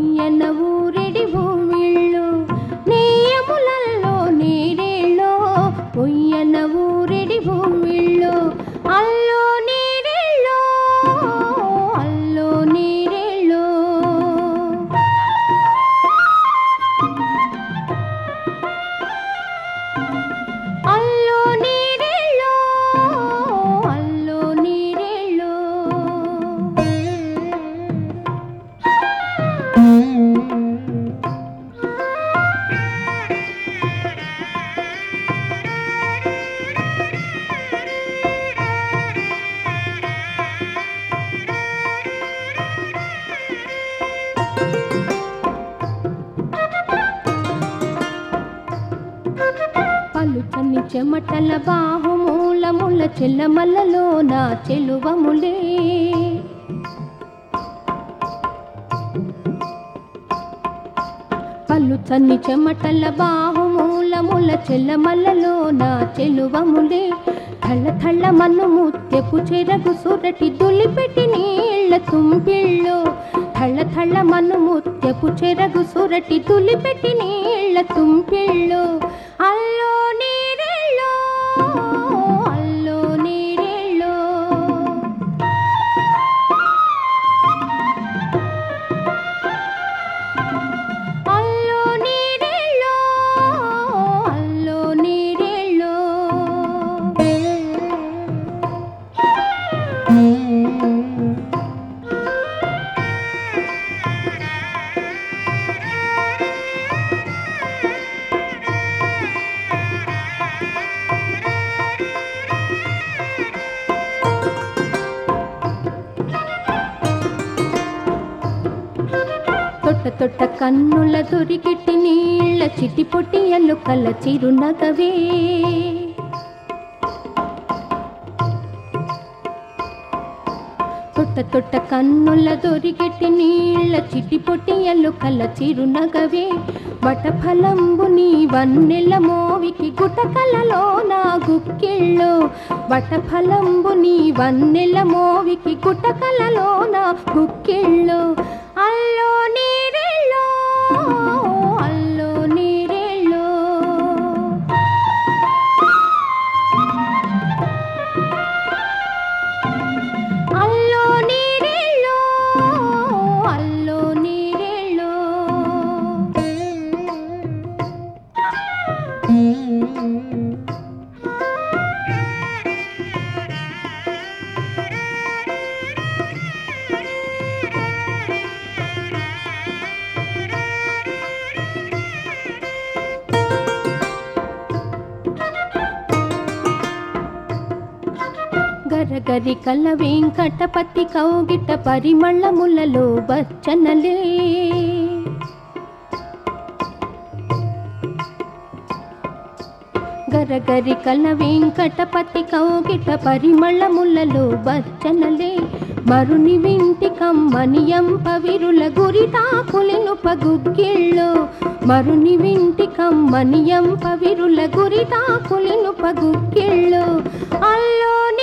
కొయ్యన ఊరెడి భూమిళ్ళు నేయములల్లో నీరేళ్ళో కొయ్యన ఊరెడి భూమిళ్ళు అల్లో నీరేళ్ళో అల్లో నీరేళ్ళో అల్లో నీరేళ్ళో అల్లో నీరేళ్ళో పలుచని చెమటల బాహుమూలముల చెల్లమల్లలో నా చెలువములే పలుచని చెమటల బాహుమూలముల చెల్లమల్లలో నా చెలువములే థళ్ళ థళ్ళ మన్ను ముత్తెపు చెరగు సురటి దులిపెట్టి నీళ్ళ తుంపిళ్ళో థళ్ళ థళ్ళ మన్ను ముత్తెపు చెరగు సురటి దులిపెట్టి నీళ్ళ తుంపిళ్ళో అల్లో నీరెళ్ళో అల్లో నీరెళ్ళో అల్లో నీరెళ్ళో అల్లో నీరెళ్ళో తొట్ట తొట్ట కన్నుల దొరికిట్టి నీళ్ళ చిటి పొట్టి ఎల్లుకల చిరునగవే తొట్ట తొట్ట కన్నుల దొరికిట్టి నీళ్ళ చిటి పొట్టి ఎల్లుకల చిరునగవే వటఫలంబు నీ వన్నెల మోవికి గుటకలలో నా గుక్కిళ్ళు వటఫలంబు నీ వన్నెల మోవికి గుటకలలో నా గుక్కిళ్ళు అల్లో నీరెళ్ళో అల్లో నీరెళ్ళో అల్లో నీరెళ్ళో అల్లో నీరెళ్ళో గరగరి కల వెంకటపతి కౌగిట పరిమళములలో బచ్చనలే గరగరి కల వెంకటపతి కౌగిట పరిమళములలో బచ్చనలే మరుని వింటి కమ్మని ఎంపవిరుల గురితాకులిను పగుగ్గిళ్ళు మరుని వింటి కమ్మని ఎంపవిరుల గురితాకులిను పగుగ్గిళ్ళు అల్లో